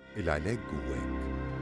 العلاج جواك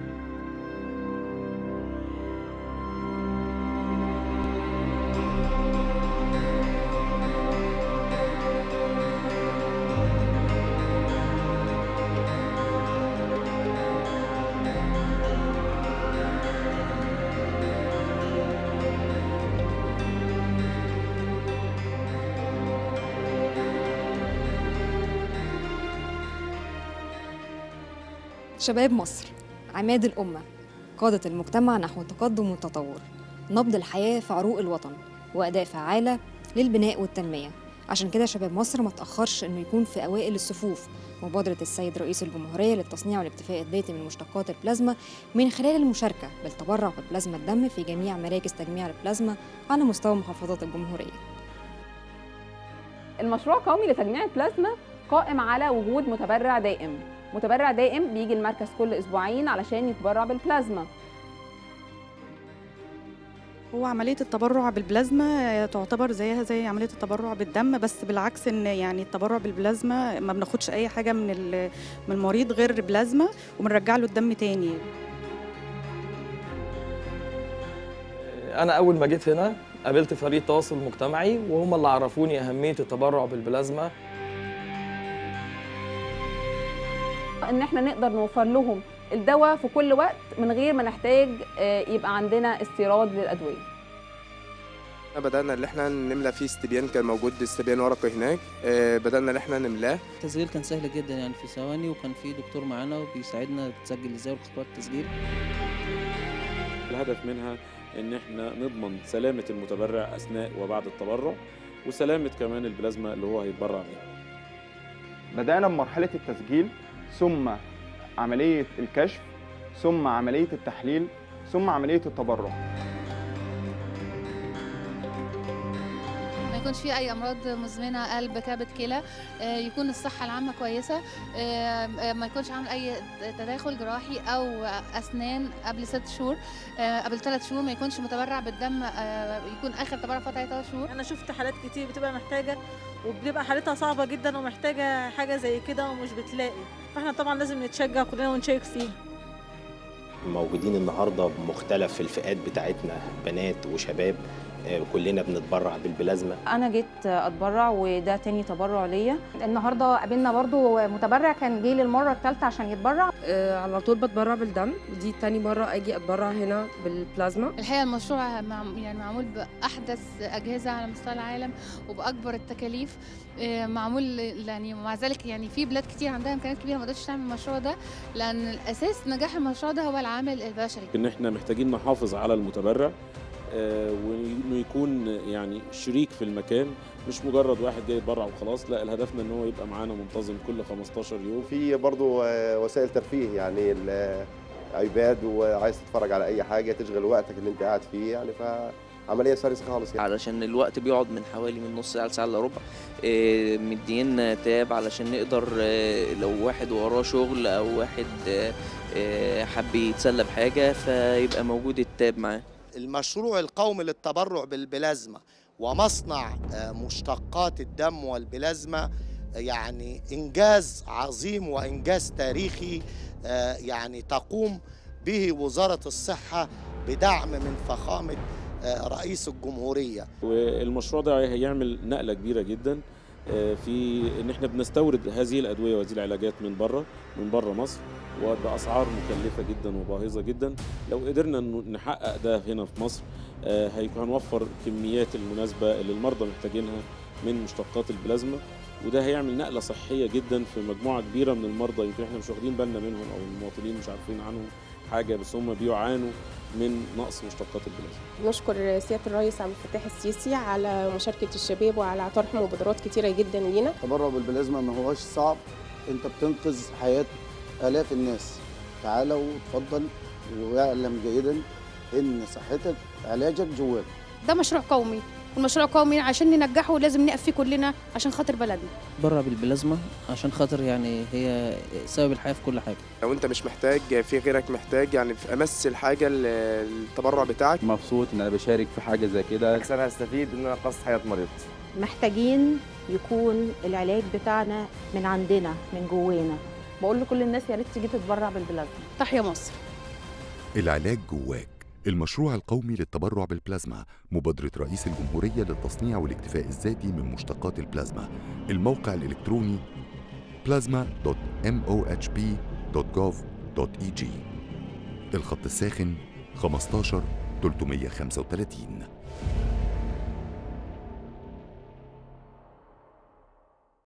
شباب مصر عماد الأمة قادة المجتمع نحو التقدم والتطور نبض الحياة في عروق الوطن وأداة فعالة للبناء والتنمية عشان كده شباب مصر ما تأخرش إنه يكون في أوائل الصفوف مبادرة السيد رئيس الجمهورية للتصنيع والاكتفاء الذاتي من مشتقات البلازما من خلال المشاركة بالتبرع ببلازما الدم في جميع مراكز تجميع البلازما على مستوى محافظات الجمهورية المشروع قومي لتجميع البلازما قائم على وجود متبرع دائم متبرع دائم بيجي المركز كل اسبوعين علشان يتبرع بالبلازما هو عملية التبرع بالبلازما تعتبر زيها زي عملية التبرع بالدم بس بالعكس ان يعني التبرع بالبلازما ما بناخدش اي حاجة من ال- من المريض غير بلازما وبنرجع له الدم تاني انا اول ما جيت هنا قابلت فريق تواصل مجتمعي وهم اللي عرفوني اهميه التبرع بالبلازما ان احنا نقدر نوفر لهم الدواء في كل وقت من غير ما نحتاج آه، يبقى عندنا استيراد للادويه بدأنا ان احنا نملى فيه استبيان كان موجود استبيان ورقي هناك آه، بدأنا ان احنا نملاه التسجيل كان سهل جدا يعني في ثواني وكان في دكتور معانا وبيساعدنا تسجل ازاي وخطوات التسجيل الهدف منها ان احنا نضمن سلامه المتبرع اثناء وبعد التبرع وسلامه كمان البلازما اللي هو هيتبرع بيها بدأنا بمرحلة التسجيل ثم عملية الكشف ثم عملية التحليل ثم عملية التبرع ما يكونش في اي امراض مزمنه قلب كبد كلى آه، يكون الصحه العامه كويسه آه، آه، ما يكونش عامل اي تداخل جراحي او اسنان قبل ست شهور آه، قبل ثلاث شهور ما يكونش متبرع بالدم آه، يكون اخر تبرع فتره ثلاث شهور انا شفت حالات كتير بتبقى محتاجه وبتبقى حالتها صعبه جدا ومحتاجه حاجه زي كده ومش بتلاقي فاحنا طبعا لازم نتشجع كلنا ونشارك فيها موجودين النهارده بمختلف الفئات بتاعتنا بنات وشباب آه، كلنا بنتبرع بالبلازما انا جيت اتبرع وده تاني تبرع ليا النهارده قابلنا برضو متبرع كان جه للمره الثالثه عشان يتبرع آه، على طول بتبرع بالدم ودي تاني مرة أجي أتبرع هنا بالبلازما الحقيقه المشروع مع يعني معمول باحدث اجهزه على مستوى العالم وباكبر التكاليف آه، معمول يعني ومع ذلك يعني في بلاد كتير عندها امكانيات كبيره ما قدرتش تعمل المشروع ده لان الاساس نجاح المشروع ده هو العامل البشري ان احنا محتاجين نحافظ على المتبرع آه، وانه يكون يعني شريك في المكان مش مجرد واحد جاي يتبرع وخلاص لا الهدفنا ان هو يبقى معانا منتظم كل 15 يوم في برضو آه، وسائل ترفيه يعني الايباد وعايز تتفرج على اي حاجه تشغل وقتك اللي انت قاعد فيه يعني فعمليه سلسه خالص يعني علشان الوقت بيقعد من حوالي من نص ساعه لساعه الا ربع آه، مدينا تاب علشان نقدر آه، لو واحد وراه شغل او واحد آه، آه، حب يتسلى بحاجه فيبقى موجود التاب معاه المشروع القومي للتبرع بالبلازما ومصنع آه، مشتقات الدم والبلازما آه، يعني إنجاز عظيم وإنجاز تاريخي آه، يعني تقوم به وزارة الصحة بدعم من فخامة آه، رئيس الجمهورية والمشروع ده هيعمل نقله كبيره جدا آه، في ان احنا بنستورد هذه الادويه وهذه العلاجات من بره من بره مصر وباسعار مكلفه جدا وباهظه جدا لو قدرنا إنه نحقق ده هنا في مصر آه، هيكون هنوفر كميات المناسبه اللي المرضى محتاجينها من مشتقات البلازما وده هيعمل نقله صحيه جدا في مجموعه كبيره من المرضى يمكن احنا مش واخدين بالنا منهم او المواطنين مش عارفين عنهم حاجه بس هم بيعانوا من نقص مشتقات البلازما نشكر سيادة الرئيس عبد الفتاح السيسي على مشاركة الشباب وعلى طرح مبادرات كتيرة جدا لينا التبرع بالبلازما ما هوش صعب انت بتنقذ حياة آلاف الناس تعالى وتفضل واعلم جيدا ان صحتك علاجك جواك ده مشروع قومي والمشروع قومي عشان ننجحه لازم نقف فيه كلنا عشان خاطر بلدنا بره بالبلازما عشان خاطر يعني هي سبب الحياه في كل حاجه لو انت مش محتاج في غيرك محتاج يعني في امس الحاجه ال- التبرع بتاعك مبسوط ان انا بشارك في حاجة زي كده انا هستفيد ان انا انقذت حياه مريض محتاجين يكون العلاج بتاعنا من عندنا من جوانا بقول لكل الناس يا ريت تيجي تتبرع بالبلازما تحيا مصر العلاج جواك المشروع القومي للتبرع بالبلازما مبادرة رئيس الجمهورية للتصنيع والاكتفاء الذاتي من مشتقات البلازما الموقع الإلكتروني plasma.mohp.gov.eg الخط الساخن 15 335